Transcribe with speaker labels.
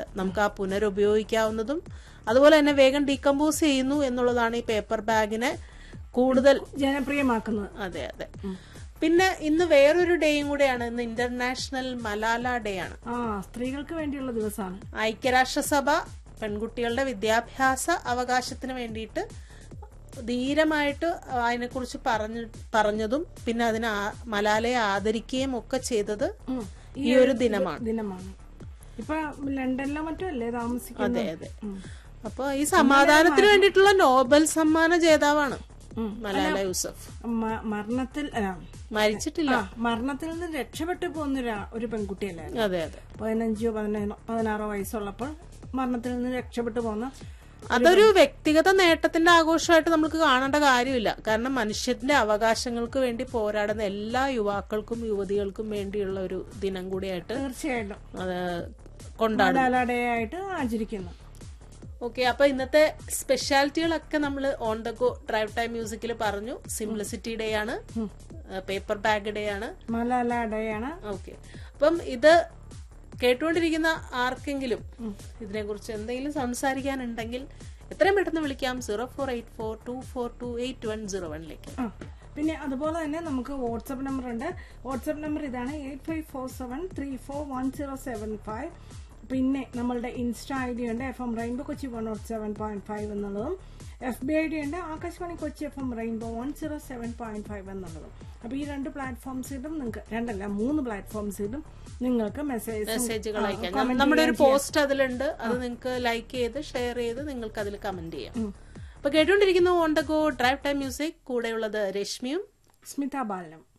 Speaker 1: പറയുന്നുണ്ട് നമുക്ക് ആ പുനരുപയോഗിക്കാവുന്നതും അതുപോലെ തന്നെ വേഗം ഡീകമ്പോസ് ചെയ്യുന്നു എന്നുള്ളതാണ് ഈ പേപ്പർ ബാഗിനെ കൂടുതൽ
Speaker 2: ജനപ്രിയമാക്കുന്നത്
Speaker 1: അതെ അതെ പിന്നെ ഇന്ന് വേറൊരു ഡേയും കൂടെയാണ് ഇന്ന് ഇന്റർനാഷണൽ മലാല ഡേ ആണ്
Speaker 2: ആ സ്ത്രീകൾക്ക് വേണ്ടിയുള്ള ദിവസമാണ്
Speaker 1: ഐക്യരാഷ്ട്രസഭ പെൺകുട്ടികളുടെ വിദ്യാഭ്യാസ അവകാശത്തിന് വേണ്ടിയിട്ട് ധീരമായിട്ട് അതിനെക്കുറിച്ച് പറഞ്ഞു പറഞ്ഞതും പിന്നെ അതിനെ ആ- മലാലയെ ആദരിക്കുകയും ഒക്കെ ചെയ്തത്
Speaker 2: ഉം.
Speaker 1: ഈ ഒരു ദിനമാണ്
Speaker 2: ദിനമാണ് ഇപ്പൊ ലണ്ടനിലോ മറ്റോ അല്ലേ താമസിക്കുന്നത്
Speaker 1: അതെ അതെ അപ്പൊ ഈ സമാധാനത്തിന് വേണ്ടിയിട്ടുള്ള നോബൽ സമ്മാന ജേതാവാണ്
Speaker 2: ഉം.
Speaker 1: മലാല യൂസഫ്
Speaker 2: മ- മരണത്തിൽ അല്ല,
Speaker 1: മരിച്ചിട്ടില്ല
Speaker 2: ആ, മരണത്തിൽ നിന്ന് രക്ഷപ്പെട്ടു പോകുന്ന ഒരു- ഒരു പെൺകുട്ടിയല്ലേ
Speaker 1: അതെ അതെ
Speaker 2: പതിനഞ്ചോ പതിനേഴോ പതിനാറോ വയസ്സുള്ളപ്പോൾ മരണത്തിൽ നിന്ന് രക്ഷപ്പെട്ടു പോകുന്ന
Speaker 1: അതൊരു വ്യക്തിഗത നേട്ടത്തിന്റെ ആഘോഷമായിട്ട് നമുക്ക് കാണേണ്ട കാര്യമില്ല കാരണം മനുഷ്യന്റെ അവകാശങ്ങൾക്ക് വേണ്ടി പോരാടുന്ന എല്ലാ യുവാക്കൾക്കും യുവതികൾക്കും വേണ്ടിയുള്ള ഒരു ദിനം കൂടിയായിട്ട്
Speaker 2: തീർച്ചയായിട്ടും
Speaker 1: അത് കൊണ്ടാടും
Speaker 2: മലാല ഡേ ആയിട്ട് ആചരിക്കുന്നു
Speaker 1: ഓക്കെ അപ്പൊ ഇന്നത്തെ സ്പെഷ്യാലിറ്റികളൊക്കെ നമ്മൾ on the go drive time മ്യൂസിക്കിൽ പറഞ്ഞു സിംപ്ലിസിറ്റി ഡേ ആണ് പേപ്പർ ബാഗ് ഡേ ആണ്
Speaker 2: മലാല ഡേ ആണ്
Speaker 1: ഓക്കെ അപ്പം ഇത് കേട്ടുകൊണ്ടിരിക്കുന്ന ആർക്കെങ്കിലും ഇതിനെക്കുറിച്ച് എന്തെങ്കിലും സംസാരിക്കാനുണ്ടെങ്കിൽ എത്രയും പെട്ടെന്ന് വിളിക്കാം zero four eight four two four two eight one zero വണ്ണിലേക്ക്
Speaker 2: ആ പിന്നെ അതുപോലെ തന്നെ നമുക്ക് വാട്സപ്പ് നമ്പർ ഉണ്ട് വാട്സപ്പ് നമ്പർ ഇതാണ് eight five four seven three four one zero seven five പിന്നെ നമ്മളുടെ ഇൻസ്റ്റാ ഐ ഡി ഉണ്ട് F M rainbow Kochi one nought seven point five എന്നുള്ളതും എഫ് ബി ഐ ഡി ഉണ്ട് Akashvani Kochi F M rainbow one zero seven point five എന്നുള്ളതും അപ്പോൾ ഈ രണ്ട് പ്ലാറ്റ്ഫോംസിലും നിങ്ങൾക്ക് രണ്ടല്ല മൂന്ന് പ്ലാറ്റ്ഫോംസിലും നിങ്ങൾക്ക് മെസ്സേജ്
Speaker 1: മെസ്സേജുകൾ അയക്കാം നമ്മുടെ ഒരു പോസ്റ്റ് അതിലുണ്ട് അത് നിങ്ങൾക്ക് ലൈക്ക് ചെയ്ത് ഷെയർ ചെയ്ത് നിങ്ങൾക്ക് അതിൽ കമന്റ് ചെയ്യാം അപ്പൊ കേട്ടുകൊണ്ടിരിക്കുന്നു on the go drive time music കൂടെയുള്ളത് രശ്മിയും
Speaker 2: സ്മിത ബാലനും